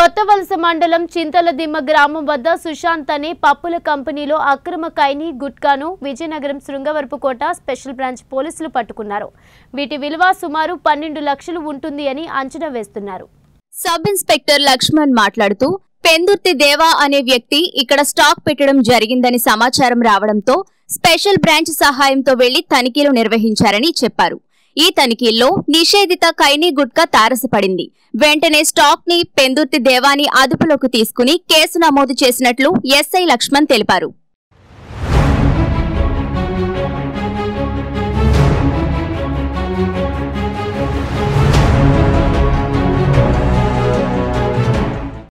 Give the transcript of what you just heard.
కొత్త వలస మండలం చింతలదిమ్మ గ్రామం వద్ద సుశాంత్ అనే పప్పుల కంపెనీలో అక్రమ కైని గుట్కాను విజయనగరం శృంగవరపుకోట స్పెషల్ బ్రాంచ్ పోలీసులు పట్టుకున్నారు వీటి విలువ సుమారు పన్నెండు లక్షలు ఉంటుంది అని అంచనా వేస్తున్నారు సబ్ ఇన్స్పెక్టర్ లక్ష్మణ్ మాట్లాడుతూ పెందుర్తి దేవా అనే వ్యక్తి ఇక్కడ స్టాక్ పెట్టడం జరిగిందని సమాచారం రావడంతో స్పెషల్ బ్రాంచ్ సహాయంతో వెళ్లి తనిఖీలు నిర్వహించారని చెప్పారు ఈ తనిఖీల్లో నిషేధిత కైనీ గుట్కా తారసపడింది వెంటనే స్టాక్ ని పెందుర్తి దేవాని అదుపులోకి తీసుకుని కేసు నమోదు చేసినట్లు ఎస్ఐ లక్ష్మణ్ తెలిపారు